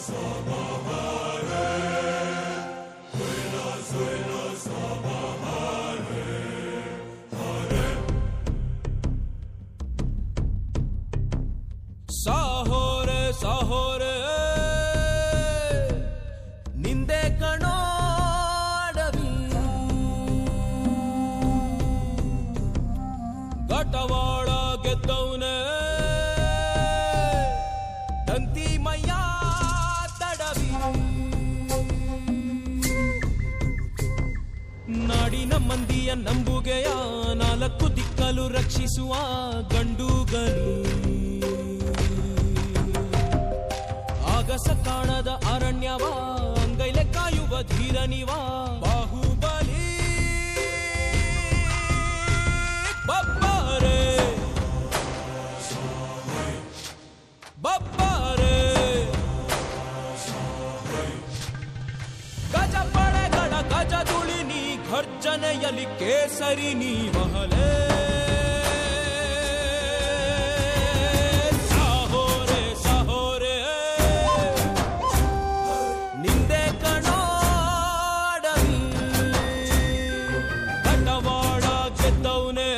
ಸಾಹೋರೆ ಸಾಹೋರೆ ನಿಂದೆ ಕಣೋ ಅಡವಿ ಗಟವಾಳ ಗೆದ್ದವನೆ ತಂತಿ ಮಯ್ಯ ತಡವಿ ನಾಡಿನ ಮಂದಿಯ ನಂಬುಗೆಯ ನಾಲ್ಕು ದಿಕ್ಕಲು ರಕ್ಷಿಸುವ ಗಂಡುಗಲಿ ಆಗಸ ಕಾಣದ ಅರಣ್ಯವ ಅಂಗೈಲೆ ಕಾಯುವ ಧೀರನಿವ ಬಾಹುಬಲಿ ಬಬ್ಬಾರೆ ಬಬ್ಬಾರೆ ಗಜ ಪಡೆಗಳ ಗಜ ದುಳಿ ನೀ ಘರ್ಜನೆಯಲ್ಲಿ ಕೇಸರಿ ನೀ ಮಹಲೇ ಸಾಹೋರೆ ಸಾಹೋರೆ ನಿಂದೆ ಕಣಾಡವಿ ಕಟವಾಡ ಗೆದ್ದವನೇ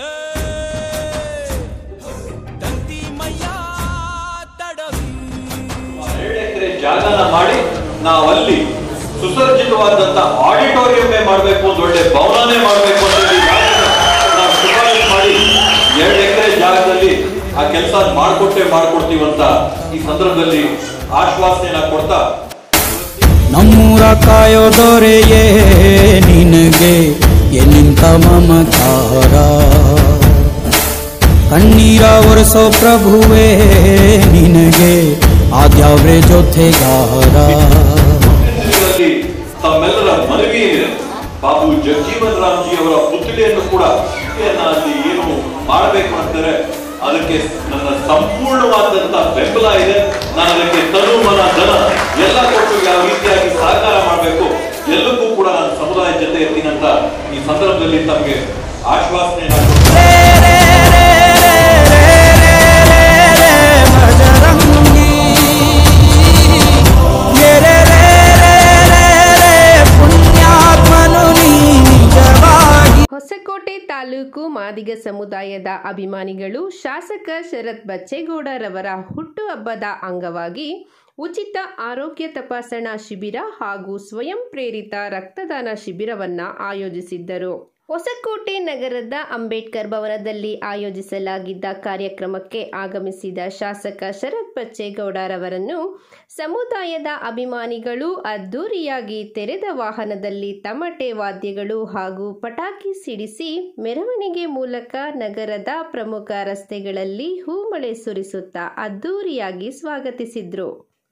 ತಂತಿ ಮಯ್ಯ ತಡವಿ ಎರಡು ಎಕರೆ ಜಾಗನ ಮಾಡಿ ನಾವಲ್ಲಿ ಸುಸಜ್ಜಿತವಾದಂತ ಆಡಿಟೋರಿಯಂ ಮಾಡಬೇಕು ಒಂದು ಒಳ್ಳೆ ಭವನನೇ ಮಾಡಬೇಕು ಅಂತ ಹೇಳಿ ಯಾರನ್ನ ನಾವು ಶಿಫಾರಸು ಮಾಡಿ ಎರಡು ಎಕರೆ ಜಾಗದಲ್ಲಿ ಆ ಕೆಲಸ ಮಾಡ್ಕೊಟ್ಟೆ ಮಾಡ್ಕೊಡ್ತೀವಿ ಅಂತ ಈ ಸಂದರ್ಭದಲ್ಲಿ ಆಶ್ವಾಸನೆಯನ್ನ ಕೊಡ್ತಾ ನಮ್ಮೂರ ಕಾಯೋ ದೊರೆಯೇ ನಿನಗೆ ಎನ್ನಿಂತ ಮಮಕಾರ ಕಣ್ಣೀರ ಒರೆಸೋ ಪ್ರಭುವೇ ನಿನಗೆ ಆದ್ಯಾವ್ರೆ ಜೊತೆಗಾರ ಇದರಲ್ಲಿ ತಮ್ಮೆಲ್ಲರ ಮನವಿ ಏನಿದೆ ಬಾಬು ಜಗಜೀವನ್ ರಾಮ್ಜಿ ಅವರ ಪುತ್ಥಳಿಯನ್ನು ಕೂಡ ಪುತ್ಥಳಿಯನ್ನ ಅಲ್ಲಿ ಏನು ಮಾಡಬೇಕು ಅಂತಾರೆ ಅದಕ್ಕೆ ನನ್ನ ಸಂಪೂರ್ಣವಾದಂತ ಬೆಂಬಲ ಇದೆ ನಾನು ಅದಕ್ಕೆ ತನು ಮನ ಧನ ಎಲ್ಲ ಕೊಟ್ಟು ಯಾವ ರೀತಿಯಾಗಿ ಸಹಕಾರ ಮಾಡಬೇಕು ಎಲ್ಲಕ್ಕೂ ಕೂಡ ನಾನು ಸಮುದಾಯದ ಜೊತೆ ಇರ್ತೀನಿ ಅಂತ ಈ ಸಂದರ್ಭದಲ್ಲಿ ತಮಗೆ ಆಶ್ವಾಸನೆ ಬಜರಂಗಿ ಗೆರೆ ರೇ ರೇ ರೇ ರೇ ಪುಣ್ಯಾತ್ಮನು ನೀ ನಿಜವಾಗಿ ಹೊಸಕೋಟೆ ತಾಲೂಕು ಮಾದಿಗ ಸಮುದಾಯದ ಅಭಿಮಾನಿಗಳು ಶಾಸಕ ಶರತ್ ಬಚ್ಚೇಗೌಡರವರ ಹುಟ್ಟುಹಬ್ಬದ ಅಂಗವಾಗಿ ಉಚಿತ ಆರೋಗ್ಯ ತಪಾಸಣಾ ಶಿಬಿರ ಹಾಗೂ ಸ್ವಯಂ ಪ್ರೇರಿತ ರಕ್ತದಾನ ಶಿಬಿರವನ್ನ ಆಯೋಜಿಸಿದ್ದರು ಹೊಸಕೋಟೆ ನಗರದ ಅಂಬೇಡ್ಕರ್ ಭವನದಲ್ಲಿ ಆಯೋಜಿಸಲಾಗಿದ್ದ ಕಾರ್ಯಕ್ರಮಕ್ಕೆ ಆಗಮಿಸಿದ ಶಾಸಕ ಶರತ್ ಬಚ್ಚೇಗೌಡರವರನ್ನು ಸಮುದಾಯದ ಅಭಿಮಾನಿಗಳು ಅದ್ದೂರಿಯಾಗಿ ತೆರೆದ ವಾಹನದಲ್ಲಿ ತಮಟೆ ವಾದ್ಯಗಳು ಹಾಗೂ ಪಟಾಕಿ ಸಿಡಿಸಿ ಮೆರವಣಿಗೆ ಮೂಲಕ ನಗರದ ಪ್ರಮುಖ ರಸ್ತೆಗಳಲ್ಲಿ ಹೂಮಳೆ ಸುರಿಸುತ್ತಾ ಅದ್ದೂರಿಯಾಗಿ ಸ್ವಾಗತಿಸಿದ್ರು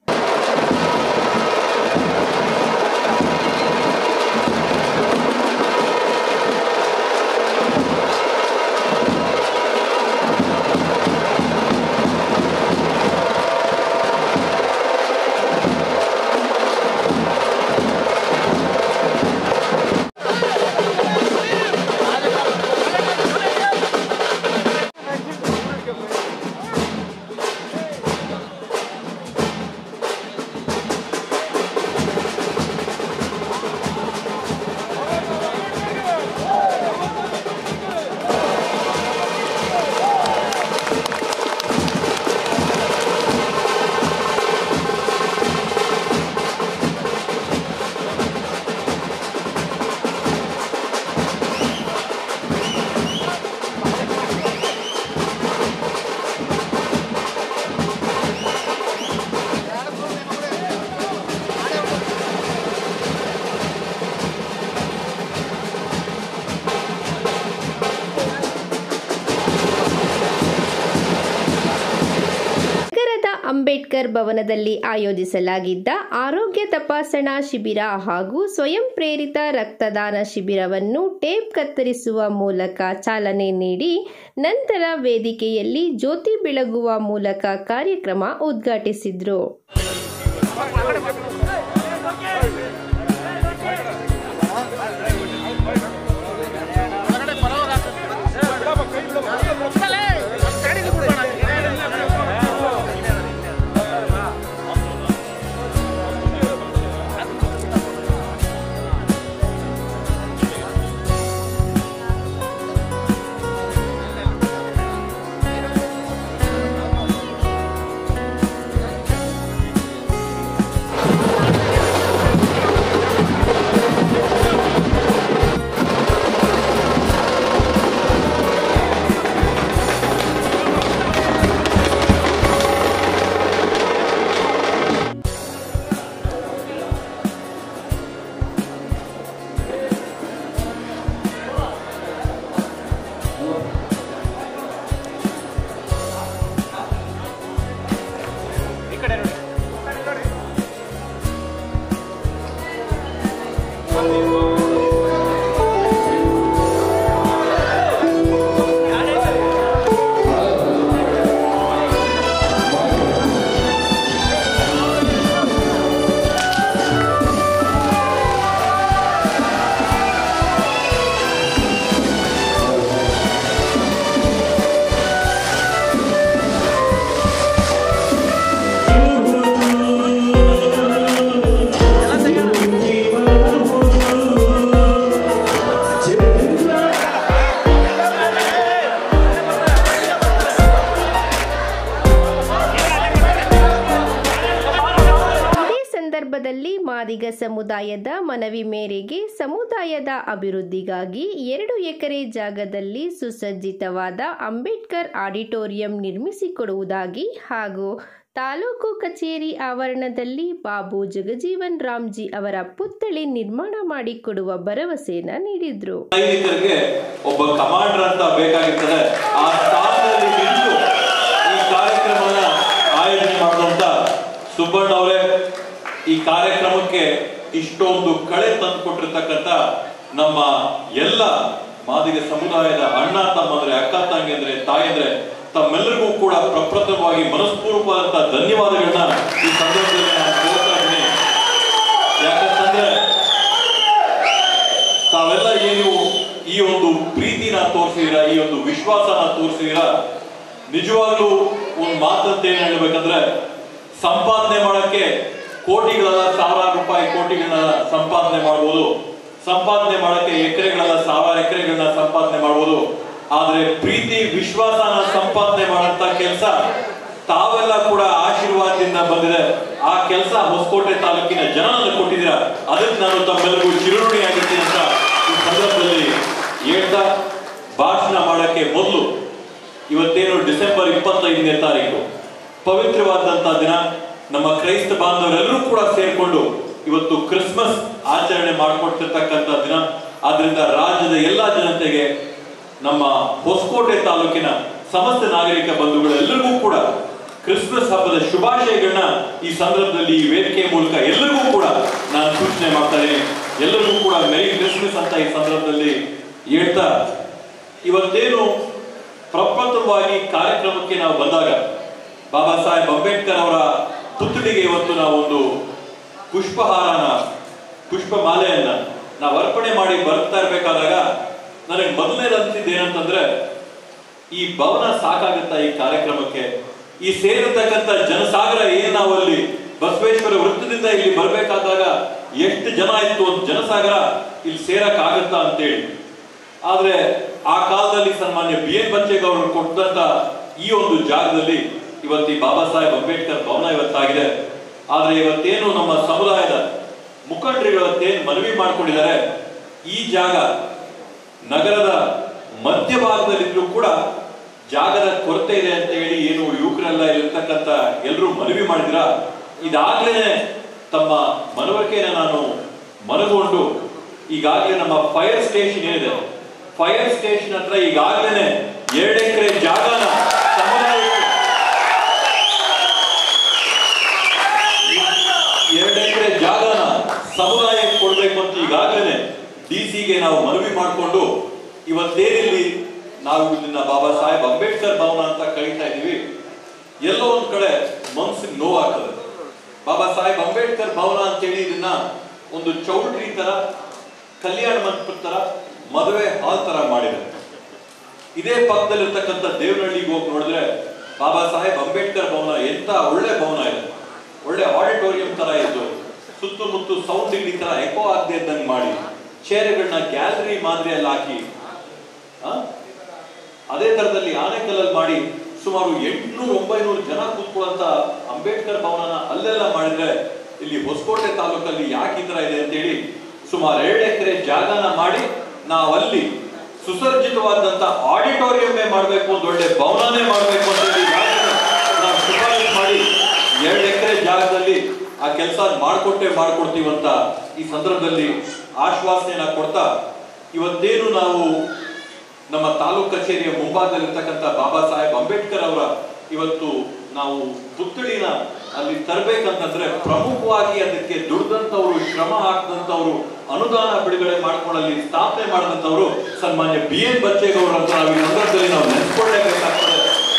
ನಗರದ ಅಂಬೇಡ್ಕರ್ ಭವನದಲ್ಲಿ ಆಯೋಜಿಸಲಾಗಿದ್ದ ಆರೋಗ್ಯ ತಪಾಸಣಾ ಶಿಬಿರ ಹಾಗೂ ಸ್ವಯಂ ಪ್ರೇರಿತ ರಕ್ತದಾನ ಶಿಬಿರವನ್ನು ಟೇಪ್ ಕತ್ತರಿಸುವ ಮೂಲಕ ಚಾಲನೆ ನೀಡಿ ನಂತರ ವೇದಿಕೆಯಲ್ಲಿ ಜ್ಯೋತಿ ಬೆಳಗುವ ಮೂಲಕ ಕಾರ್ಯಕ್ರಮ ಉದ್ಘಾಟಿಸಿದ್ರು ಕಾರ್ಯಕ್ರಮದಲ್ಲಿ ಮಾದಿಗ ಸಮುದಾಯದ ಮನವಿ ಮೇರೆಗೆ ಸಮುದಾಯದ ಅಭಿವೃದ್ಧಿಗಾಗಿ ಎರಡು ಎಕರೆ ಜಾಗದಲ್ಲಿ ಸುಸಜ್ಜಿತವಾದ ಅಂಬೇಡ್ಕರ್ ಆಡಿಟೋರಿಯಂ ನಿರ್ಮಿಸಿಕೊಡುವುದಾಗಿ ಹಾಗೂ ತಾಲೂಕು ಕಚೇರಿ ಆವರಣದಲ್ಲಿ ಬಾಬು ಜಗಜೀವನ್ ರಾಮ್ಜಿ ಅವರ ಪುತ್ಥಳಿ ನಿರ್ಮಾಣ ಮಾಡಿಕೊಡುವ ಭರವಸೆಯನ್ನ ನೀಡಿದ್ರು ಸೈನಿಕರಿಗೆ ಒಬ್ಬ ಕಮಾಂಡರ್ ಅಂತ ಬೇಕಾಗಿರ್ತದೆ ಆ ಸ್ಥಾನದಲ್ಲಿ ನಿಂತು ಈ ಕಾರ್ಯಕ್ರಮನ ಆಯೋಜನೆ ಮಾಡಿದಂತ ಸುಬ್ಬಣ್ಣ ಅವರೇ ಈ ಕಾರ್ಯಕ್ರಮಕ್ಕೆ ಇಷ್ಟೊಂದು ಕಳೆ ತಂದು ಕೊಟ್ಟಿರ್ತಕ್ಕಂಥ ನಮ್ಮ ಎಲ್ಲ ಮಾದಿಗ ಸಮುದಾಯದ ಅಣ್ಣ ತಮ್ಮಂದ್ರೆ ಅಕ್ಕ ತಂಗಿದ್ರೆ ತಾಯಂದ್ರೆ ತಮ್ಮೆಲ್ಲರಿಗೂ ಕೂಡ ಪ್ರಪ್ರಥಮವಾಗಿ ಮನಸ್ಪೂರ್ವಕವಾದಂತಹ ಧನ್ಯವಾದಗಳನ್ನ ಈ ಸಂದರ್ಭದಲ್ಲಿ ನಾನು ಕೋರ್ತಾ ಇದ್ದೀನಿ ಯಾಕಂತಂದ್ರೆ ತಾವೆಲ್ಲ ಏನು ಈ ಒಂದು ಪ್ರೀತಿನ ತೋರಿಸಿದಿರ ಈ ಒಂದು ವಿಶ್ವಾಸನ ತೋರಿಸಿದಿರ ನಿಜವಾಗ್ಲೂ ಒಂದು ಮಾತಂತ ಏನ್ ಹೇಳ್ಬೇಕಂದ್ರೆ ಸಂಪಾದನೆ ಮಾಡಕ್ಕೆ ಕೋಟಿಗಳೆಲ್ಲ ಸಾವಿರಾರು ರೂಪಾಯಿ ಕೋಟಿಗಳನ್ನ ಸಂಪಾದನೆ ಮಾಡ್ಬೋದು ಸಂಪಾದನೆ ಮಾಡಕ್ಕೆ ಎಕರೆಗಳೆಲ್ಲ ಸಾವಿರ ಎಕರೆಗಳನ್ನ ಸಂಪಾದನೆ ಮಾಡ್ಬೋದು ಆದ್ರೆ ಪ್ರೀತಿ ವಿಶ್ವಾಸನ ಸಂಪಾದನೆ ಮಾಡಂತ ಕೆಲಸ ತಾವೆಲ್ಲ ಕೂಡ ಆಶೀರ್ವಾದದಿಂದ ಬಂದಿದೆ ಆ ಕೆಲಸ ಹೊಸಕೋಟೆ ತಾಲೂಕಿನ ಜನ ನನಗೆ ಕೊಟ್ಟಿದ್ದೀರಾ ಅದಕ್ಕೆ ನಾನು ತಮ್ಮೆಲ್ಲರಿಗೂ ಚಿರುರುಣಿಯಾಗಿರ್ತೀನಿ ಅಂತ ಈ ಸಂದರ್ಭದಲ್ಲಿ ಹೇಳ್ತಾ ಭಾಷಣ ಮಾಡಕ್ಕೆ ಮೊದಲು ಇವತ್ತೇನು ಡಿಸೆಂಬರ್ ಇಪ್ಪತ್ತೈದನೇ ತಾರೀಕು ಪವಿತ್ರವಾದಂತ ದಿನ ನಮ್ಮ ಕ್ರೈಸ್ತ ಬಾಂಧವರೆಲ್ಲರೂ ಕೂಡ ಸೇರ್ಕೊಂಡು ಇವತ್ತು ಕ್ರಿಸ್ಮಸ್ ಆಚರಣೆ ಮಾಡಿಕೊಡ್ತಿರ್ತಕ್ಕಂಥ ದಿನ ಆದ್ರಿಂದ ರಾಜ್ಯದ ಎಲ್ಲಾ ಜನತೆಗೆ ನಮ್ಮ ಹೊಸಕೋಟೆ ತಾಲೂಕಿನ ಸಮಸ್ತ ನಾಗರಿಕ ಬಂಧುಗಳೆಲ್ಲರಿಗೂ ಕೂಡ ಕ್ರಿಸ್ಮಸ್ ಹಬ್ಬದ ಶುಭಾಶಯಗಳನ್ನ ಈ ಸಂದರ್ಭದಲ್ಲಿ ಈ ವೇದಿಕೆ ಮೂಲಕ ಎಲ್ಲರಿಗೂ ಕೂಡ ನಾನು ಸೂಚನೆ ಮಾಡ್ತಾ ಇದ್ದೀನಿ ಎಲ್ಲರಿಗೂ ಕೂಡ ಮೆರಿ ಕ್ರಿಸ್ಮಸ್ ಅಂತ ಈ ಸಂದರ್ಭದಲ್ಲಿ ಹೇಳ್ತಾ ಇವತ್ತೇನು ಪ್ರಪ್ರಥಮವಾಗಿ ಕಾರ್ಯಕ್ರಮಕ್ಕೆ ನಾವು ಬಂದಾಗ ಬಾಬಾ ಸಾಹೇಬ್ ಅಂಬೇಡ್ಕರ್ ಅವರ ಪುತ್ಥಳಿಗೆ ಇವತ್ತು ನಾವು ಒಂದು ಪುಷ್ಪಹಾರನ ಪುಷ್ಪ ಮಾಲೆಯನ್ನ ನಾವು ಅರ್ಪಣೆ ಮಾಡಿ ಬರ್ತಾ ಇರ್ಬೇಕಾದಾಗ ನನಗೆ ಮೊದಲನೇದು ಅನ್ಸಿದ್ದು ಏನಂತಂದ್ರೆ ಈ ಭವನ ಸಾಕಾಗುತ್ತಾ ಈ ಕಾರ್ಯಕ್ರಮಕ್ಕೆ ಈ ಸೇರಿರ್ತಕ್ಕಂಥ ಜನಸಾಗರ ಏನ್ ನಾವು ಅಲ್ಲಿ ಬಸವೇಶ್ವರ ವೃತ್ತದಿಂದ ಇಲ್ಲಿ ಬರ್ಬೇಕಾದಾಗ ಎಷ್ಟು ಜನ ಇತ್ತು ಒಂದು ಜನಸಾಗರ ಇಲ್ಲಿ ಸೇರಕ್ ಆಗತ್ತಾ ಅಂತೇಳಿ ಆದ್ರೆ ಆ ಕಾಲದಲ್ಲಿ ಸನ್ಮಾನ್ಯ ಬಿ ಎನ್ ಬಚ್ಚೇಗೌಡರು ಕೊಟ್ಟಂತ ಈ ಒಂದು ಜಾಗದಲ್ಲಿ ಇವತ್ತು ಈ ಬಾಬಾ ಸಾಹೇಬ್ ಅಂಬೇಡ್ಕರ್ ಭವನ ಇವತ್ತಾಗಿದೆ ಆದ್ರೆ ಇವತ್ತೇನು ನಮ್ಮ ಸಮುದಾಯದ ಮುಖಂಡರು ಇವತ್ತೇನು ಮನವಿ ಮಾಡ್ಕೊಂಡಿದ್ದಾರೆ ಈ ಜಾಗ ನಗರದ ಮಧ್ಯಭಾಗದಲ್ಲಿದ್ರು ಕೂಡ ಜಾಗದ ಕೊರತೆ ಇದೆ ಅಂತ ಹೇಳಿ ಏನು ಯುವಕರೆಲ್ಲ ಇರ್ತಕ್ಕಂಥ ಎಲ್ಲರೂ ಮನವಿ ಮಾಡಿದ್ರ ಇದಾಗ್ಲೇನೆ ತಮ್ಮ ಮನವರಿಕೆಯನ್ನು ನಾನು ಮನಗೊಂಡು ಈಗಾಗಲೇ ನಮ್ಮ ಫೈರ್ ಸ್ಟೇಷನ್ ಏನಿದೆ ಫೈರ್ ಸ್ಟೇಷನ್ ಹತ್ರ ಈಗಾಗಲೇ ಎರಡು ಎಕರೆ ಜಾಗನ ಸಮುದಾಯಕ್ಕೆ ಎರಡು ಎಕರೆ ಜಾಗನ ಸಮುದಾಯಕ್ಕೆ ಕೊಡ್ಬೇಕು ಅಂತ ಈಗಾಗಲೇ ಡಿ ಸಿಗೆ ನಾವು ಮನವಿ ಮಾಡಿಕೊಂಡು ಇವತ್ತೇನಿಲ್ಲಿ ನಾವು ಇದನ್ನ ಬಾಬಾ ಸಾಹೇಬ್ ಅಂಬೇಡ್ಕರ್ ಭವನ ಅಂತ ಕರೀತಾ ಇದೀವಿ ಎಲ್ಲೋ ಒಂದ್ ಕಡೆ ಮನ್ಸಿಗೆ ನೋವಾಗ್ತದೆ ಬಾಬಾ ಸಾಹೇಬ್ ಅಂಬೇಡ್ಕರ್ ಭವನ ಅಂತೇಳಿ ಇದನ್ನ ಒಂದು ಚೌಲ್ಟ್ರಿ ತರ ಕಲ್ಯಾಣ ಮಂಟಪದ ತರ ಮದುವೆ ಹಾಲ್ ತರ ಮಾಡಿದೆ ಇದೇ ಪಕ್ಕದಲ್ಲಿರ್ತಕ್ಕಂಥ ದೇವನಹಳ್ಳಿಗೆ ಹೋಗಿ ನೋಡಿದ್ರೆ ಬಾಬಾ ಸಾಹೇಬ್ ಅಂಬೇಡ್ಕರ್ ಭವನ ಎಂತ ಒಳ್ಳೆ ಭವನ ಇದೆ ಒಳ್ಳೆ ಆಡಿಟೋರಿಯಂ ತರ ಇದ್ದು ಸುತ್ತಮುತ್ತ ಸೌಂಡ್ ಡಿಗ್ರಿ ತರ ಎಕೋ ಆಗದೆ ಇದ್ದಂಗೆ ಮಾಡಿ ಚೇರ್ಗಳನ್ನ ಗ್ಯಾಲರಿ ಮಾದರಿಯಲ್ಲಿ ಹಾಕಿ ಆ? ಅದೇ ತರದಲ್ಲಿ ಆನೆಕಲ್ಲಲ್ಲಿ ಮಾಡಿ ಸುಮಾರು ಎಂಟ್ನೂರು ಒಂಬೈನೂರು ಜನ ಕೂತ್ಕೊಳ್ಳುವಂತ ಅಂಬೇಡ್ಕರ್ ಭವನನ ಅಲ್ಲೆಲ್ಲ ಮಾಡಿದ್ರೆ ಇಲ್ಲಿ ಹೊಸಕೋಟೆ ತಾಲೂಕಲ್ಲಿ ಯಾಕೆ ಈ ತರ ಇದೆ ಅಂತೇಳಿ ಸುಮಾರು ಎರಡು ಎಕರೆ ಜಾಗನ ಮಾಡಿ ನಾವಲ್ಲಿ ಸುಸರ್ಜಿತವಾದಂತ ಆಡಿಟೋರಿಯಮ್ಮೇ ಮಾಡಬೇಕು ಒಂದು ಒಳ್ಳೆ ಭವನನೇ ಮಾಡಬೇಕು ಅಂತ ಹೇಳಿ ಈಗಾಗಲೇ ನಾವು ಶಿಫಾರಸು ಮಾಡಿ ಎರಡು ಎಕರೆ ಜಾಗದಲ್ಲಿ ಆ ಕೆಲಸ ಮಾಡ್ಕೊಟ್ಟೆ ಮಾಡ್ಕೊಡ್ತೀವಿ ಅಂತ ಈ ಸಂದರ್ಭದಲ್ಲಿ ಆಶ್ವಾಸನೆಯನ್ನ ಕೊಡ್ತಾ ಇವತ್ತೇನು ನಾವು ನಮ್ಮ ತಾಲೂಕ್ ಕಚೇರಿಯ ಮುಂಭಾಗದಲ್ಲಿರ್ತಕ್ಕಂಥ ಬಾಬಾ ಸಾಹೇಬ್ ಅಂಬೇಡ್ಕರ್ ಅವರ ಇವತ್ತು ನಾವು ಪುತ್ಥಳಿನ ಅಲ್ಲಿ ತರಬೇಕಂತಂದ್ರೆ ಪ್ರಮುಖವಾಗಿ ಅದಕ್ಕೆ ದುಡ್ದಂತವ್ರು ಶ್ರಮ ಹಾಕಿದಂತವ್ರು ಅನುದಾನ ಬಿಡುಗಡೆ ಮಾಡ್ಕೊಳ್ಳಲ್ಲಿ ಸ್ಥಾಪನೆ ಮಾಡಿದಂತವ್ರು ಸನ್ಮಾನ್ಯ ಬಿ ಎನ್ ಬಚ್ಚೇಗೌಡರು ಅಂತ ನಾವು ಈ ಸಂದರ್ಭದಲ್ಲಿ ನಾವು ನೆನೆಸ್ಕೊಳ್ಳೇಬೇಕಾಗ್ತದೆ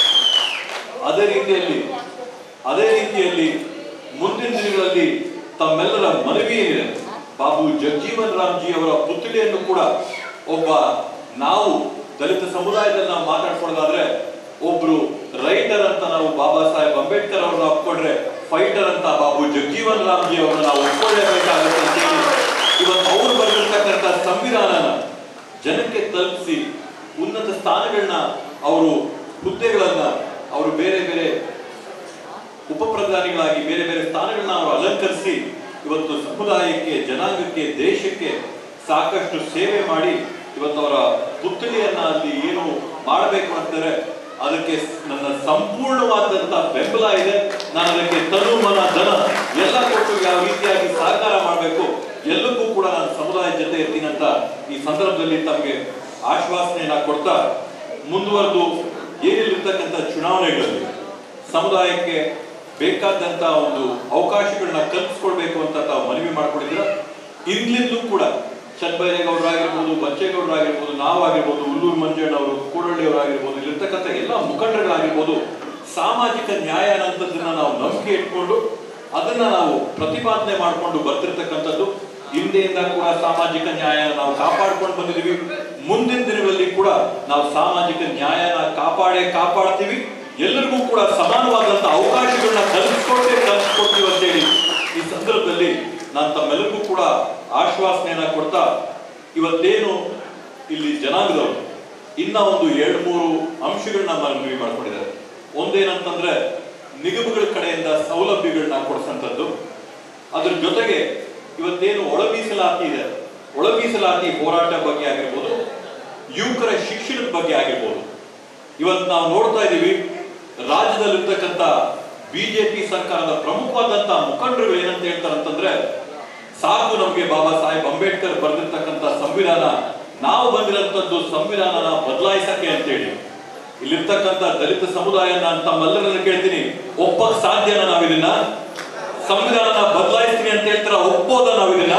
ಅದೇ ರೀತಿಯಲ್ಲಿ ಅದೇ ರೀತಿಯಲ್ಲಿ ಮುಂದಿನ ದಿನಗಳಲ್ಲಿ ತಮ್ಮೆಲ್ಲರ ಮನವಿ ಏನಿದೆ ಬಾಬು ಜಗಜೀವನ್ ರಾಮ್ಜಿ ಅವರ ಪುತ್ಥಳಿಯನ್ನು ಕೂಡ ಒಬ್ಬ ನಾವು ದಲಿತ ಸಮುದಾಯದಲ್ಲಿ ನಾವು ಮಾತಾಡ್ಕೊಳ್ಳೋದಾದ್ರೆ ಒಬ್ರು ರೈಟರ್ ಅಂತ ನಾವು ಬಾಬಾ ಸಾಹೇಬ್ ಅಂಬೇಡ್ಕರ್ ಅವ್ರನ್ನ ಒಪ್ಕೊಂಡ್ರೆ ಫೈಟರ್ ಅಂತ ಬಾಬು ಜಗಜೀವನ್ ರಾಮ್ಜಿ ಅವರನ್ನ ನಾವು ಒಪ್ಕೊಳ್ಳೇಬೇಕಾಗುತ್ತೆ ಅಂತ ಹೇಳಿ ಇವತ್ತು ಅವರು ಬರೆದಿರ್ತಕ್ಕಂಥ ಸಂವಿಧಾನನ ಜನಕ್ಕೆ ತಲುಪಿಸಿ ಉನ್ನತ ಸ್ಥಾನಗಳನ್ನ ಅವರು ಹುದ್ದೆಗಳನ್ನ ಅವರು ಬೇರೆ ಬೇರೆ ಉಪಪ್ರಧಾನಿಗಳಾಗಿ ಬೇರೆ ಬೇರೆ ಸ್ಥಾನಗಳನ್ನ ಅವರು ಅಲಂಕರಿಸಿ ಇವತ್ತು ಸಮುದಾಯಕ್ಕೆ ಜನಾಂಗಕ್ಕೆ ದೇಶಕ್ಕೆ ಸಾಕಷ್ಟು ಸೇವೆ ಮಾಡಿ ಇವತ್ತು ಅವರ ಪುತ್ಥಳಿಯನ್ನ ಅಲ್ಲಿ ಏನು ಮಾಡಬೇಕು ಅಂತಾರೆ ಅದಕ್ಕೆ ನನ್ನ ಸಂಪೂರ್ಣವಾದಂತ ಬೆಂಬಲ ಇದೆ ನಾನು ಅದಕ್ಕೆ ತನು ಮನ ಧನ ಎಲ್ಲ ಕೊಟ್ಟು ಯಾವ ರೀತಿಯಾಗಿ ಸಹಕಾರ ಮಾಡಬೇಕು ಎಲ್ಲಕ್ಕೂ ಕೂಡ ನಾನು ಸಮುದಾಯದ ಜೊತೆ ಇರ್ತೀನಿ ಅಂತ ಈ ಸಂದರ್ಭದಲ್ಲಿ ತಮಗೆ ಆಶ್ವಾಸನೆಯನ್ನ ಕೊಡ್ತಾ ಮುಂದುವರೆದು ಏನಿರ್ತಕ್ಕಂಥ ಚುನಾವಣೆಗಳಲ್ಲಿ ಸಮುದಾಯಕ್ಕೆ ಬೇಕಾದಂತ ಒಂದು ಅವಕಾಶಗಳನ್ನ ಕಲ್ಪಿಸ್ಕೊಳ್ಬೇಕು ಅಂತ ತಾವು ಮನವಿ ಮಾಡ್ಕೊಂಡಿದ್ದೀರ ಇಂಗ್ಲಿಂದಲೂ ಕೂಡ ಚನ್ನಬೈರೇಗೌಡರಾಗಿರ್ಬೋದು ಬಚ್ಚೇಗೌಡರಾಗಿರ್ಬೋದು ನಾವಾಗಿರ್ಬೋದು ಉಲ್ಲೂರು ಮಂಜಣ್ಣ ಅವರು ಕೂಡಳ್ಳಿ ಅವರಾಗಿರ್ಬೋದು ಇಲ್ಲಿರ್ತಕ್ಕಂಥ ಎಲ್ಲ ಮುಖಂಡರುಗಳಾಗಿರ್ಬೋದು ಸಾಮಾಜಿಕ ನ್ಯಾಯ ಅನ್ನೋಂಥದ್ದನ್ನ ನಾವು ನಂಬಿಕೆ ಇಟ್ಕೊಂಡು ಅದನ್ನ ನಾವು ಪ್ರತಿಪಾದನೆ ಮಾಡಿಕೊಂಡು ಬರ್ತಿರ್ತಕ್ಕಂಥದ್ದು ಹಿಂದೆಯಿಂದ ಕೂಡ ಸಾಮಾಜಿಕ ನ್ಯಾಯ ನಾವು ಕಾಪಾಡ್ಕೊಂಡು ಬಂದಿದ್ದೀವಿ ಮುಂದಿನ ದಿನಗಳಲ್ಲಿ ಕೂಡ ನಾವು ಸಾಮಾಜಿಕ ನ್ಯಾಯನ ಕಾಪಾಡೇ ಕಾಪಾಡ್ತೀವಿ ಎಲ್ಲರಿಗೂ ಕೂಡ ಸಮಾನವಾದಂತ ಅವಕಾಶಗಳನ್ನ ಕಲ್ಪಿಸ್ಕೊಟ್ಟೆ ಕಲ್ಪಿಸ್ಕೊಡ್ತೀವಿ ಅಂತೇಳಿ ಈ ಸಂದರ್ಭದಲ್ಲಿ ನಾನು ತಮ್ಮೆಲ್ಲರಿಗೂ ಕೂಡ ಆಶ್ವಾಸನೆಯನ್ನ ಕೊಡ್ತಾ ಇವತ್ತೇನು ಇಲ್ಲಿ ಜನಾಂಗದವರು ಇನ್ನ ಒಂದು ಎರಡು ಮೂರು ಅಂಶಗಳನ್ನ ಮನವಿ ಮಾಡ್ಕೊಂಡಿದ್ದಾರೆ ಒಂದೇನಂತಂದ್ರೆ ನಿಗಮಗಳ ಕಡೆಯಿಂದ ಸೌಲಭ್ಯಗಳನ್ನ ಕೊಡಿಸಂತದ್ದು ಅದ್ರ ಜೊತೆಗೆ ಇವತ್ತೇನು ಒಳ ಮೀಸಲಾತಿ ಇದೆ ಒಳ ಮೀಸಲಾತಿ ಹೋರಾಟ ಬಗ್ಗೆ ಆಗಿರ್ಬೋದು ಯುವಕರ ಶಿಕ್ಷಣದ ಬಗ್ಗೆ ಆಗಿರ್ಬೋದು ಇವತ್ತು ನಾವು ನೋಡ್ತಾ ಇದ್ದೀವಿ ರಾಜ್ಯದಲ್ಲಿರ್ತಕ್ಕಂಥ ಬಿಜೆಪಿ ಸರ್ಕಾರದ ಪ್ರಮುಖವಾದಂತ ಮುಖಂಡರು ಏನಂತ ಹೇಳ್ತಾರೆ ಅಂತಂದ್ರೆ ಸಾಕು ನಮಗೆ ಬಾಬಾ ಸಾಹೇಬ್ ಅಂಬೇಡ್ಕರ್ ಬರೆದಿರ್ತಕ್ಕಂಥ ಸಂವಿಧಾನ ನಾವು ಬಂದಿರೋಂಥದ್ದು ಸಂವಿಧಾನನ ಬದಲಾಯಿಸಕ್ಕೆ ಅಂತೇಳಿ ಇಲ್ಲಿರ್ತಕ್ಕಂಥ ದಲಿತ ಸಮುದಾಯ ನಾನು ತಮ್ಮೆಲ್ಲರನ್ನ ಕೇಳ್ತೀನಿ ಒಪ್ಪಕ್ ಸಾಧ್ಯನ ನಾವಿದನ್ನ ಸಂವಿಧಾನನ ಬದಲಾಯಿಸ್ತೀನಿ ಅಂತ ಹೇಳ್ತಾರ ಒಪ್ಪೋದ ನಾವಿದನ್ನ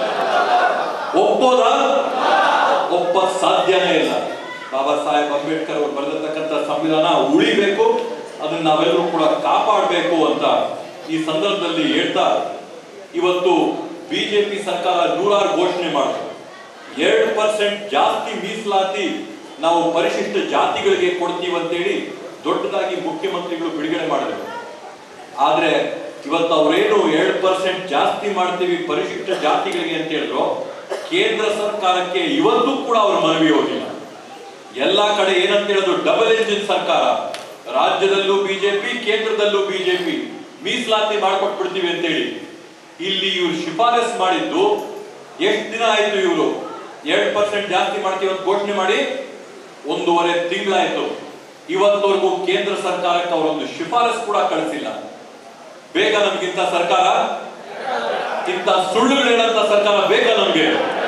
ಒಪ್ಪೋದ ಒಪ್ಪಕ್ ಸಾಧ್ಯನೇ ಇಲ್ಲ ಬಾಬಾ ಸಾಹೇಬ್ ಅಂಬೇಡ್ಕರ್ ಅವರು ಬರೆದಿರ್ತಕ್ಕಂಥ ಸಂವಿಧಾನ ಉಳಿಬೇಕು ಅದನ್ನ ನಾವೆಲ್ಲರೂ ಕೂಡ ಕಾಪಾಡಬೇಕು ಅಂತ ಈ ಸಂದರ್ಭದಲ್ಲಿ ಹೇಳ್ತಾ ಇವತ್ತು ಬಿಜೆಪಿ ಸರ್ಕಾರ ನೂರಾರು ಘೋಷಣೆ ಮಾಡಿತು ಎರಡು ಪರ್ಸೆಂಟ್ ಜಾಸ್ತಿ ಮೀಸಲಾತಿ ನಾವು ಪರಿಶಿಷ್ಟ ಜಾತಿಗಳಿಗೆ ಕೊಡ್ತೀವಿ ಅಂತೇಳಿ ದೊಡ್ಡದಾಗಿ ಮುಖ್ಯಮಂತ್ರಿಗಳು ಬಿಡುಗಡೆ ಮಾಡಿದ್ರು ಆದ್ರೆ ಇವತ್ತು ಅವರೇನು ಎರಡು ಪರ್ಸೆಂಟ್ ಜಾಸ್ತಿ ಮಾಡ್ತೀವಿ ಪರಿಶಿಷ್ಟ ಜಾತಿಗಳಿಗೆ ಅಂತ ಹೇಳಿದ್ರು ಕೇಂದ್ರ ಸರ್ಕಾರಕ್ಕೆ ಇವತ್ತು ಕೂಡ ಅವ್ರ ಮನವಿ ಹೋಗಿಲ್ಲ ಎಲ್ಲಾ ಕಡೆ ಏನಂತ ಹೇಳಿದ್ರು ಡಬಲ್ ಎಂಜಿನ್ ಸರ್ಕಾರ ರಾಜ್ಯದಲ್ಲೂ ಬಿಜೆಪಿ ಕೇಂದ್ರದಲ್ಲೂ ಬಿಜೆಪಿ ಮೀಸಲಾತಿ ಮಾಡ್ಕೊಟ್ಬಿಡ್ತೀವಿ ಅಂತೇಳಿ ಇಲ್ಲಿ ಇವ್ರು ಶಿಫಾರಸ್ ಮಾಡಿದ್ದು ಎಷ್ಟು ದಿನ ಆಯ್ತು ಇವರು ಎರಡು ಪರ್ಸೆಂಟ್ ಜಾಸ್ತಿ ಮಾಡ್ತೀವಿ ಅಂತ ಘೋಷಣೆ ಮಾಡಿ ಒಂದೂವರೆ ತಿಂಗಳಾಯ್ತು ಇವತ್ತವರೆಗೂ ಕೇಂದ್ರ ಸರ್ಕಾರಕ್ಕೆ ಅವರೊಂದು ಶಿಫಾರಸ್ ಕೂಡ ಕಳಿಸಿಲ್ಲ ಬೇಗ ನಮ್ಗಿಂತ ಸರ್ಕಾರ ಇಂಥ ಸುಳ್ಳುಗಳು ಹೇಳಂತ ಸರ್ಕಾರ ಬೇಕಾ ನಮ್ಗೆ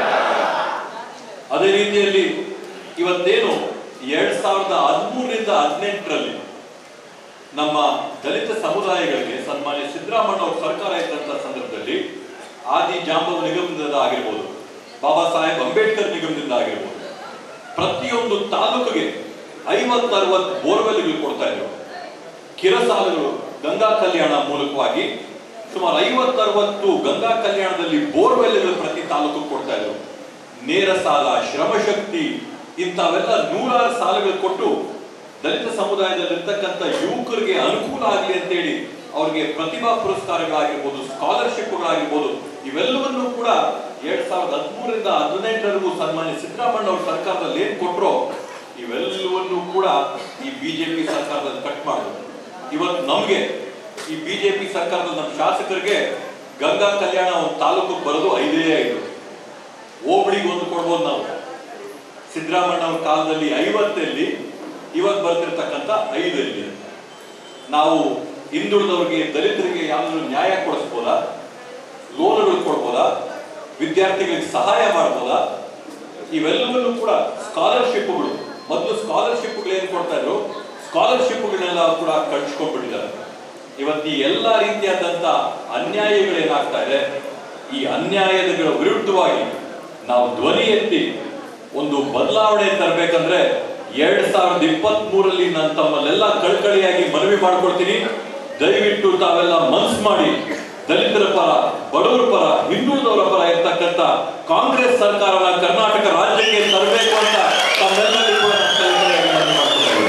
ಅದೇ ರೀತಿಯಲ್ಲಿ ಇವತ್ತೇನು ಎರಡ್ ಸಾವಿರದ ಹದಿಮೂರರಿಂದ ಹದಿನೆಂಟರಲ್ಲಿ ನಮ್ಮ ದಲಿತ ಸಮುದಾಯಗಳಿಗೆ ಸನ್ಮಾನ್ಯ ಸಿದ್ದರಾಮಯ್ಯ ಅವ್ರ ಸರ್ಕಾರ ಇದ್ದಂತ ಸಂದರ್ಭದಲ್ಲಿ ಆದಿ ಜಾಂಬವ ನಿಗಮದಿಂದ ಆಗಿರ್ಬೋದು ಬಾಬಾ ಸಾಹೇಬ್ ಅಂಬೇಡ್ಕರ್ ನಿಗಮದಿಂದ ಆಗಿರ್ಬೋದು ಪ್ರತಿಯೊಂದು ತಾಲೂಕಿಗೆ ಐವತ್ತು ಅರವತ್ತು ಬೋರ್ವೆಲ್ಗಳು ಕೊಡ್ತಾ ಇದ್ರು ಕಿರಸಾಲಗಳು ಗಂಗಾ ಕಲ್ಯಾಣ ಮೂಲಕವಾಗಿ ಸುಮಾರು ಐವತ್ತು ಅರವತ್ತು ಗಂಗಾ ಕಲ್ಯಾಣದಲ್ಲಿ ಬೋರ್ವೆಲ್ಗಳು ಪ್ರತಿ ತಾಲೂಕು ಕೊಡ್ತಾ ಇದ್ರು ನೇರ ಸಾಲ ಶ್ರಮಶಕ್ತಿ ಇಂಥವೆಲ್ಲ ನೂರಾರು ಸಾಲಗಳು ಕೊಟ್ಟು ದಲಿತ ಸಮುದಾಯದಲ್ಲಿರ್ತಕ್ಕಂಥ ಯುವಕರಿಗೆ ಅನುಕೂಲ ಆಗಲಿ ಅಂತೇಳಿ ಅವ್ರಿಗೆ ಪ್ರತಿಭಾ ಪುರಸ್ಕಾರಗಳಾಗಿರ್ಬೋದು ಸ್ಕಾಲರ್ಶಿಪ್ಗಳಾಗಿರ್ಬೋದು ಇವೆಲ್ಲವನ್ನೂ ಕೂಡ ಎರಡ್ ಸಾವಿರದ ಹದಿಮೂರರಿಂದ ಹದಿನೆಂಟರವರೆಗೂ ಸನ್ಮಾನ್ಯ ಸಿದ್ದರಾಮಯ್ಯ ಅವ್ರ ಸರ್ಕಾರದಲ್ಲಿ ಏನ್ ಕೊಟ್ರೋ ಇವೆಲ್ಲವನ್ನೂ ಕೂಡ ಈ ಬಿಜೆಪಿ ಸರ್ಕಾರದಲ್ಲಿ ಕಟ್ ಮಾಡಿದ್ರು ಇವತ್ತು ನಮ್ಗೆ ಈ ಬಿಜೆಪಿ ಸರ್ಕಾರದ ನಮ್ಮ ಶಾಸಕರಿಗೆ ಗಂಗಾ ಕಲ್ಯಾಣ ಒಂದು ತಾಲೂಕು ಬರೋದು ಐದೇ ಐದು ಹೋಬಳಿಗೆ ಒಂದು ಕೊಡ್ಬೋದು ನಾವು ಸಿದ್ದರಾಮಯ್ಯ ಅವ್ರ ಕಾಲದಲ್ಲಿ ಐವತ್ತಲ್ಲಿ ಇವತ್ತು ಬರ್ತಿರ್ತಕ್ಕಂಥ ಐದಲ್ಲಿ ನಾವು ಹಿಂದುಳಿದವ್ರಿಗೆ ದಲಿತರಿಗೆ ಯಾವ್ದಾದ್ರು ನ್ಯಾಯ ಕೊಡಿಸ್ಬೋದಾ ಲೋನ್ಗಳು ಕೊಡ್ಬೋದಾ ವಿದ್ಯಾರ್ಥಿಗಳಿಗೆ ಸಹಾಯ ಮಾಡ್ಬೋದಾ ಇವೆಲ್ಲವನ್ನೂ ಕೂಡ ಸ್ಕಾಲರ್ಶಿಪ್ಗಳು ಮೊದಲು ಸ್ಕಾಲರ್ಶಿಪ್ಗಳು ಏನ್ ಕೊಡ್ತಾ ಇದ್ರು ಸ್ಕಾಲರ್ಶಿಪ್ಗಳನ್ನೆಲ್ಲ ಕೂಡ ಕಳ್ಸ್ಕೊಂಡ್ಬಿಟ್ಟಿದ್ದಾರೆ ಇವತ್ತು ಈ ಎಲ್ಲ ರೀತಿಯಾದಂತ ಅನ್ಯಾಯಗಳೇನಾಗ್ತಾ ಇದೆ ಈ ಅನ್ಯಾಯಗಳ ವಿರುದ್ಧವಾಗಿ ನಾವು ಧ್ವನಿ ಎತ್ತಿ ಒಂದು ಬದಲಾವಣೆ ತರಬೇಕಂದ್ರೆ ಎರಡ್ ಸಾವಿರದ ಇಪ್ಪತ್ತ್ ಮೂರಲ್ಲಿ ನಾನು ತಮ್ಮಲ್ಲೆಲ್ಲ ಕಳ್ಕಳಿಯಾಗಿ ಮನವಿ ಮಾಡ್ಕೊಳ್ತೀನಿ ದಯವಿಟ್ಟು ತಾವೆಲ್ಲ ಮನ್ಸ್ ಮಾಡಿ ದಲಿತರ ಪರ ಬಡವರ ಪರ ಹಿಂದುಳಿದವರ ಪರ ಇರ್ತಕ್ಕಂಥ ಕಾಂಗ್ರೆಸ್ ಸರ್ಕಾರನ ಕರ್ನಾಟಕ ರಾಜ್ಯಕ್ಕೆ ತರಬೇಕು ಅಂತ ತಮ್ಮೆಲ್ಲರಿಗೂ ಕೂಡ ನಾನು ಕಳಕಳಿಯಾಗಿ ಮನವಿ ಮಾಡ್ಕೊಳ್ತಾ ಇದ್ದೀನಿ.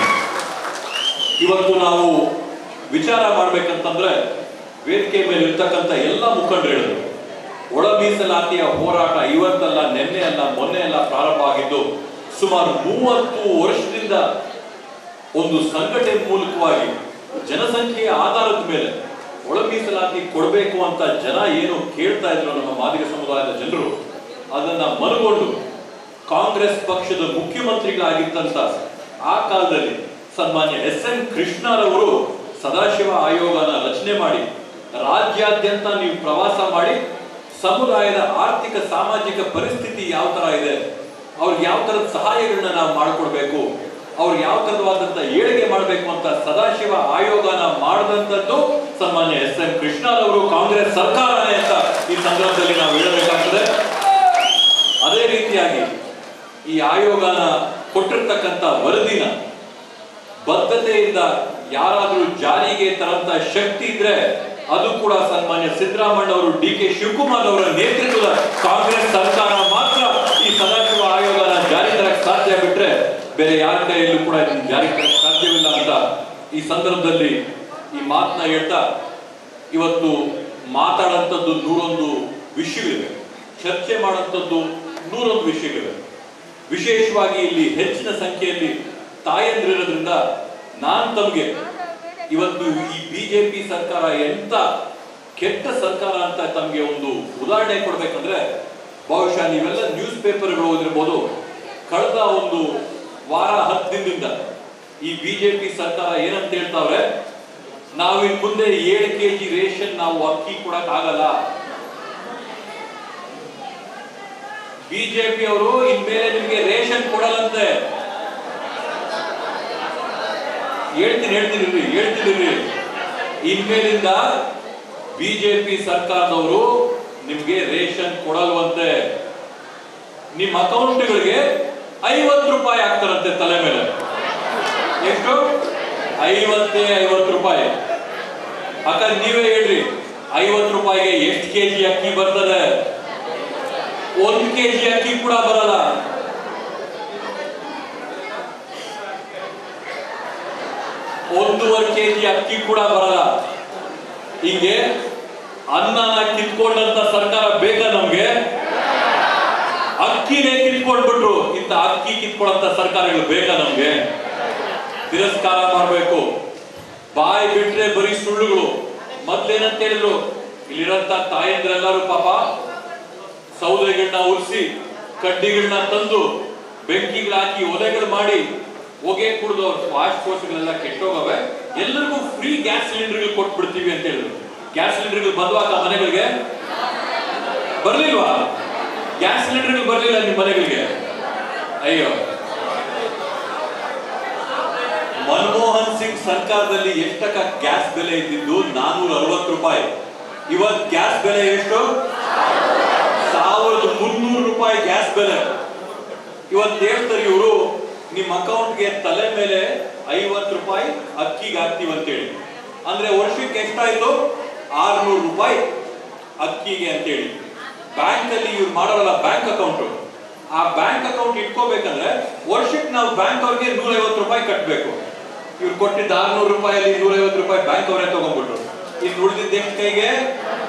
ಇವತ್ತು ನಾವು ವಿಚಾರ ಮಾಡ್ಬೇಕಂತಂದ್ರೆ ವೇದಿಕೆ ಮೇಲೆ ಇರ್ತಕ್ಕಂಥ ಎಲ್ಲ ಮುಖಂಡರು ಹೇಳಿದ್ರು ಒಳ ಮೀಸಲಾತಿಯ ಹೋರಾಟ ಇವತ್ತಲ್ಲ ನಿನ್ನೆ ಅಲ್ಲ ಮೊನ್ನೆ ಅಲ್ಲ ಪ್ರಾರಂಭ ಆಗಿದ್ದು ಸುಮಾರು ಮೂವತ್ತು ವರ್ಷದಿಂದ ಒಂದು ಸಂಘಟನೆ ಮೂಲಕವಾಗಿ ಜನಸಂಖ್ಯೆಯ ಆಧಾರದ ಮೇಲೆ ಒಳ ಮೀಸಲಾತಿ ಕೊಡಬೇಕು ಅಂತ ಜನ ಏನು ಕೇಳ್ತಾ ಇದ್ರು ನಮ್ಮ ಮಾದಿಗ ಸಮುದಾಯದ ಜನರು ಅದನ್ನ ಮನಗೊಂಡು ಕಾಂಗ್ರೆಸ್ ಪಕ್ಷದ ಮುಖ್ಯಮಂತ್ರಿಗಳಾಗಿದ್ದಂತ ಆ ಕಾಲದಲ್ಲಿ ಸನ್ಮಾನ್ಯ ಎಸ್ ಎನ್ ಕೃಷ್ಣರವರು ಸದಾಶಿವ ಆಯೋಗನ ರಚನೆ ಮಾಡಿ ರಾಜ್ಯಾದ್ಯಂತ ನೀವು ಪ್ರವಾಸ ಮಾಡಿ ಸಮುದಾಯದ ಆರ್ಥಿಕ ಸಾಮಾಜಿಕ ಪರಿಸ್ಥಿತಿ ಯಾವ ತರ ಇದೆ ಅವ್ರಿಗೆ ಯಾವ ತರದ ಸಹಾಯಗಳನ್ನ ನಾವು ಮಾಡಿಕೊಡ್ಬೇಕು ಅವ್ರಿಗೆ ಯಾವ ತರವಾದಂತ ಏಳಿಗೆ ಮಾಡಬೇಕು ಅಂತ ಸದಾಶಿವ ಆಯೋಗನ ಮಾಡದಂತದ್ದು ಸನ್ಮಾನ್ಯ ಎಸ್ ಎನ್ ಕೃಷ್ಣರವರು ಕಾಂಗ್ರೆಸ್ ಸರ್ಕಾರನೇ ಅಂತ ಈ ಸಂದರ್ಭದಲ್ಲಿ ನಾವು ಹೇಳಬೇಕಾಗ್ತದೆ ಅದೇ ರೀತಿಯಾಗಿ ಈ ಆಯೋಗನ ಕೊಟ್ಟಿರ್ತಕ್ಕಂಥ ವರದಿನ ಬದ್ಧತೆಯಿಂದ ಯಾರಾದರೂ ಜಾರಿಗೆ ತರಂತ ಶಕ್ತಿ ಇದ್ರೆ ಅದು ಕೂಡ ಸನ್ಮಾನ್ಯ ಸಿದ್ದರಾಮಣ್ಣ ಅವರು ಡಿ ಕೆ ಶಿವಕುಮಾರ್ ಅವರ ನೇತೃತ್ವದ ಕಾಂಗ್ರೆಸ್ ಸರ್ಕಾರ ಮಾತ್ರ ಈ ಸದಾಶಿವ ಆಯೋಗನ ಜಾರಿ ತರಕ್ಕೆ ಸಾಧ್ಯ ಬಿಟ್ರೆ ಬೇರೆ ಯಾರ ಕೈಯಲ್ಲೂ ಕೂಡ ಇದನ್ನ ಜಾರಿ ತರಕ್ಕೆ ಸಾಧ್ಯವಿಲ್ಲ ಅಂತ ಈ ಸಂದರ್ಭದಲ್ಲಿ ಈ ಮಾತನ್ನ ಹೇಳ್ತಾ ಇವತ್ತು ಮಾತಾಡಂಥದ್ದು ನೂರೊಂದು ವಿಷಯಗಳಿವೆ ಚರ್ಚೆ ಮಾಡೋಂಥದ್ದು ನೂರೊಂದು ವಿಷಯಗಳಿವೆ ವಿಶೇಷವಾಗಿ ಇಲ್ಲಿ ಹೆಚ್ಚಿನ ಸಂಖ್ಯೆಯಲ್ಲಿ ತಾಯಂದಿರೋದ್ರಿಂದ ನಾನ್ ತಮಗೆ ಇವತ್ತು ಈ ಬಿಜೆಪಿ ಸರ್ಕಾರ ಎಂತ ಕೆಟ್ಟ ಸರ್ಕಾರ ಅಂತ ತಮಗೆ ಒಂದು ಉದಾಹರಣೆ ಕೊಡ್ಬೇಕಂದ್ರೆ ಬಹುಶಃ ನೀವೆಲ್ಲ ನ್ಯೂಸ್ ಪೇಪರ್ಗಳು ಓದಿರ್ಬೋದು ಕಳೆದ ಒಂದು ವಾರ ಹತ್ತು ದಿನದಿಂದ ಈ ಬಿಜೆಪಿ ಸರ್ಕಾರ ಏನಂತ ಹೇಳ್ತಾವ್ರೆ ನಾವು ಇನ್ ಮುಂದೆ ಏಳು ಕೆಜಿ ರೇಷನ್ ನಾವು ಅಕ್ಕಿ ಕೊಡಕ್ ಆಗಲ್ಲ ಬಿಜೆಪಿ ಅವರು ಇನ್ಮೇಲೆ ನಿಮಗೆ ರೇಷನ್ ಕೊಡಲ್ಲಂತೆ ಹೇಳ್ತೀನಿ ಹೇಳ್ತೀನಿ ಇರ್ರಿ, ಹೇಳ್ತೀನಿ ಇರ್ರಿ. ಇನ್ಮೇಲಿಂದ ಬಿಜೆಪಿ ಸರ್ಕಾರದವರು ನಿಮ್ಗೆ ರೇಷನ್ ಕೊಡಲ್ವಂತೆ ನಿಮ್ಮ ಅಕೌಂಟ್ಗಳಿಗೆ ಐವತ್ತು ರೂಪಾಯಿ ಹಾಕ್ತಾರಂತೆ ತಲೆ ಮೇಲೆ ಎಷ್ಟು ಐವತ್ತೇ ಐವತ್ತು ರೂಪಾಯಿ ಅಕ್ಕ ನೀವೇ ಹೇಳ್ರಿ ಐವತ್ತು ರೂಪಾಯಿಗೆ ಎಷ್ಟು ಕೆಜಿ ಅಕ್ಕಿ ಬರ್ತದೆ ಒಂದ್ ಕೆಜಿ ಅಕ್ಕಿ ಕೂಡ ಬರಲ್ಲ ಒಂದೂವರೆ ಕೆಜಿ ಅಕ್ಕಿ ಕೂಡ ಬರಲ್ಲ ಹಿಂಗೆ ಅನ್ನನ ಕಿತ್ಕೊಂಡಂತ ಸರ್ಕಾರ ಬೇಕಾ ನಮ್ಗೆ ಅಕ್ಕಿನೇ ಕಿತ್ಕೊಂಡ್ಬಿಟ್ರು ಇಂತ ಅಕ್ಕಿ ಕಿತ್ಕೊಳ್ಳಂತ ಸರ್ಕಾರಗಳು ಬೇಕಾ ನಮ್ಗೆ ತಿರಸ್ಕಾರ ಮಾಡ್ಬೇಕು ಬಾಯಿ ಬಿಟ್ರೆ ಬರೀ ಸುಳ್ಳುಗಳು ಮೊದ್ಲೇನಂತ ಹೇಳಿದ್ರು ಇಲ್ಲಿರಂತ ತಾಯಂದ್ರೆಲ್ಲರೂ ಪಾಪ ಸೌದೆಗಳನ್ನ ಉರಿಸಿ ಕಡ್ಡಿಗಳನ್ನ ತಂದು ಬೆಂಕಿಗಳು ಹಾಕಿ ಒಲೆಗಳು ಮಾಡಿ ಹೊಗೆ ಕುಡಿದು ಅವ್ರ ಶ್ವಾಸಕೋಶಗಳೆಲ್ಲ ಕೆಟ್ಟೋಗವೆ ಎಲ್ಲರಿಗೂ ಫ್ರೀ ಗ್ಯಾಸ್ ಸಿಲಿಂಡರ್ಗಳು ಕೊಟ್ಬಿಡ್ತೀವಿ ಅಂತ ಹೇಳಿದ್ರು ಗ್ಯಾಸ್ ಸಿಲಿಂಡರ್ಗಳು ಬಂದ್ವಾಗ ಮನೆಗಳಿಗೆ ಬರ್ಲಿಲ್ವಾ ಗ್ಯಾಸ್ ಸಿಲಿಂಡರ್ಗಳು ಬರ್ಲಿಲ್ಲ ನಿಮ್ಮ ಮನೆಗಳಿಗೆ ಅಯ್ಯೋ ಮನಮೋಹನ್ ಸಿಂಗ್ ಸರ್ಕಾರದಲ್ಲಿ ಎಷ್ಟಕ್ಕ ಗ್ಯಾಸ್ ಬೆಲೆ ಇದ್ದಿದ್ದು ನಾನೂರ ಅರವತ್ತು ರೂಪಾಯಿ ಇವತ್ ಗ್ಯಾಸ್ ಬೆಲೆ ಎಷ್ಟು ಸಾವಿರದ ಮುನ್ನೂರು ರೂಪಾಯಿ ಗ್ಯಾಸ್ ಬೆಲೆ ಇವತ್ತು ಹೇಳ್ತಾರೆ ಇವರು ನಿಮ್ಮ ಅಕೌಂಟ್ಗೆ ತಲೆ ಮೇಲೆ ಐವತ್ತು ರೂಪಾಯಿ ಅಕ್ಕಿಗೆ ಹಾಕ್ತೀವಿ ಅಂತೇಳಿ ಅಂದ್ರೆ ವರ್ಷಕ್ಕೆ ಎಷ್ಟಾಯ್ತು ಆರ್ನೂರು ರೂಪಾಯಿ ಅಕ್ಕಿಗೆ ಅಂತೇಳಿ ಬ್ಯಾಂಕ್ ಅಲ್ಲಿ ಇವ್ರು ಮಾಡೋರಲ್ಲ ಬ್ಯಾಂಕ್ ಅಕೌಂಟ್ ಆ ಬ್ಯಾಂಕ್ ಅಕೌಂಟ್ ಇಟ್ಕೋಬೇಕಂದ್ರೆ ವರ್ಷಕ್ಕೆ ನಾವು ಬ್ಯಾಂಕ್ ಅವ್ರಿಗೆ ನೂರೈವತ್ತು ರೂಪಾಯಿ ಕಟ್ಟಬೇಕು ಇವ್ರು ಕೊಟ್ಟಿದ್ದ ಆರ್ನೂರು ರೂಪಾಯಲ್ಲಿ ನೂರೈವತ್ತು ರೂಪಾಯಿ ಬ್ಯಾಂಕ್ ಅವರೇ ತಗೊಂಡ್ಬಿಟ್ರು ಇನ್ನು ಉಳಿದಿದ್ದ ಎಷ್ಟು ಕೈಗೆ